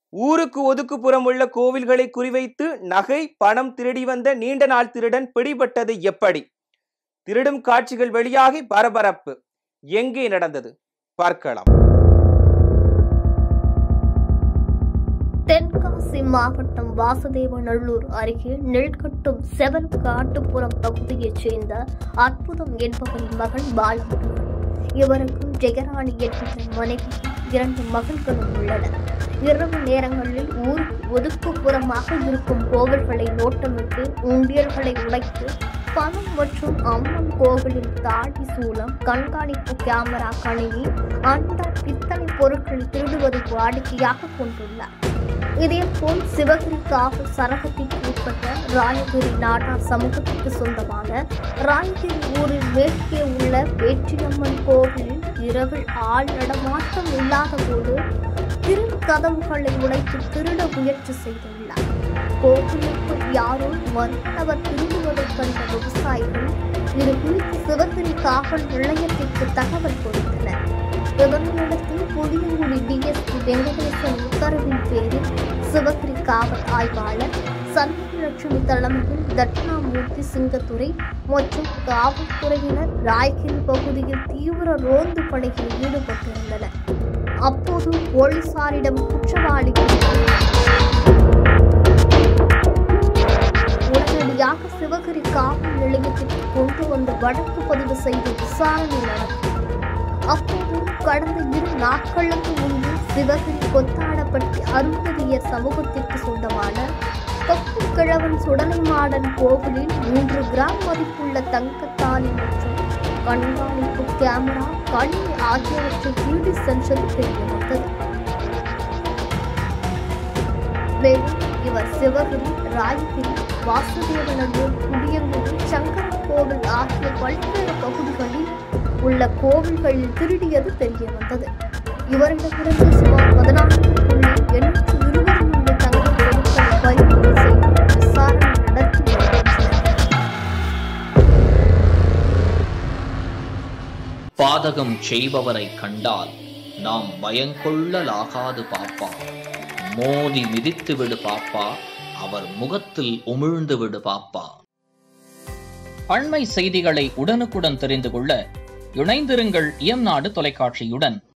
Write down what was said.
ஊருக்கு ஒதுக்குப்புறம் உள்ள கோவில்களை குறிவைத்து நகை பணம் திருடி வந்த நீண்ட நாள் திருடன் பிடிபட்டது எப்படி திருடும் காட்சிகள் வெளியாகி பரபரப்பு எங்கே நடந்தது பார்க்கலாம் தென்காசி மாவட்டம் வாசுதேவநல்லூர் அருகே நெல்கட்டும் செவல் காட்டுப்புறம் பகுதியைச் சேர்ந்த அற்புதம் என்பவரின் மகன் பாலமுருகன் இவருக்கு ஜெயராணி என்கின்ற மனைவி இரண்டு மகள்களும் உள்ளனர் இரவு நேரங்களில் ஊர் ஒதுக்குப்புறமாக இருக்கும் கோவில்களை நோட்டமிட்டு உண்டியல்களை உடைத்து பணம் மற்றும் அம்மன் கோவிலில் தாடி சூலம் கண்காணிப்பு கேமரா கணினி அண்டா பித்தளை பொருட்கள் திருடுவதை வாடிக்கையாக கொண்டுள்ளார் இதேபோல் சிவகிரி காவல் சரகத்திற்கு உட்பட்ட ராயகிரி நாடார் சமூகத்திற்கு சொந்தமான ராயகிரி ஊரில் மேற்கே உள்ள வேற்றியம்மன் கோவிலில் இரவில் ஆள் நடமாட்டம் இல்லாத போது திரு கதவுகளை உடைத்து திருட முயற்சி செய்துள்ளார் கோவிலுக்குள் யாரோ மர்மநபர் திருடுவதைக் கண்ட விவசாயிகள் இது குறித்து சிவகிரி காவல் நிலையத்திற்கு தகவல் கொடுத்தனர் இதனையடுத்து புளியங்குடி டிஎஸ்பி வெங்கடேசன் உத்தரவின் பேரில் சிவகிரி காவல் ஆய்வாளர் சண்முகலட்சுமி தலைமையில் தட்சிணாமூர்த்தி சிங்கத்துறை மற்றும் காவல்துறையினர் ராய்கிரி பகுதியில் தீவிர ரோந்து பணியில் ஈடுபட்டிருந்தனர் அப்போது போலீசாரிடம் குற்றவாளி உடனடியாக சிவகிரி காவல் நிலையத்திற்கு கொண்டு வந்து வழக்கு பதிவு செய்து விசாரணை நடத்தினர் அப்போது கடந்த இரு நாட்களுக்கு முன்பு சிவகிரி கொத்தாடப்பட்டி அருந்ததியர் சமூகத்திற்கு சொந்தமான தொப்பு கிழவன் சுடலைமாடன் கோவிலில் மூன்று கிராம் மதிப்புள்ள தங்கத்தாலி மற்றும் கண்காணிப்பு கேமரா கணினி ஆகியவற்றை திருடி சென்றது தெரிய வந்தது மேலும் இவர் சிவகிரி ராயகிரி வாசுதேவநல்லூர் புளியங்குடி சங்கரன் கோவில் ஆகிய பல்வேறு பகுதிகளில் உள்ள கோவில்களில் திருடியது தெரிய வந்தது இவரிடமிருந்து சுமார் பதினான்கு புள்ளி எண்ணூற்று இருபது மில்லி தங்க பொருட்களை பறிமுதல் செய்து விசாரணை நடத்தி வருகின்றனர் பாதகம் செய்பவரை கண்டால் நாம் பயங்கொள்ளலாகாது பாப்பா மோதி மிதித்து விடு பாப்பா அவர் முகத்தில் உமிழ்ந்து விடு பாப்பா அண்மை செய்திகளை உடனுக்குடன் தெரிந்து கொள்ள இணைந்திருங்கள் இயம்நாடு தொலைக்காட்சியுடன்